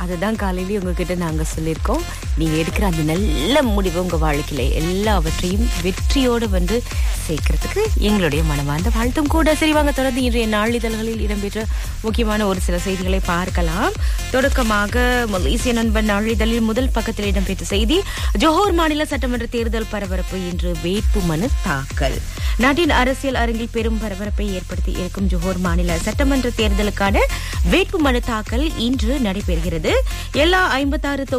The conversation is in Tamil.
அதுதான் காலையிலேயே உங்ககிட்ட நாங்க சொல்லியிருக்கோம் நீங்க எடுக்கிற அந்த நல்ல முடிவு உங்க வாழ்க்கையில எல்லாவற்றையும் வெற்றியோடு வந்து சேர்க்கறதுக்கு எங்களுடைய மனமார்ந்த வாழ்த்தும் கூட சரி வாங்க தொடர்ந்து இன்றைய நாளிதழ்களில் இடம்பெற்ற முக்கியமான ஒரு சில செய்திகளை பார்க்கலாம் தொடக்கமாக மலேசிய நண்பன் நாளிதழில் முதல் பக்கத்தில் இடம்பெற்ற செய்தி ஜோஹர் மாநில சட்டமன்ற தேர்தல் பரபரப்பு இன்று வேட்பு மனு தாக்கல் நாட்டின் அரசியல் அரங்கில் பெரும் பரபரப்பை ஏற்படுத்தி இருக்கும் ஜோஹர் மாநில சட்டமன்ற தேர்தலுக்கான வேட்பு மனு தாக்கல் இன்று நடைபெறுகிறது எல்லா ஐம்பத்தாறு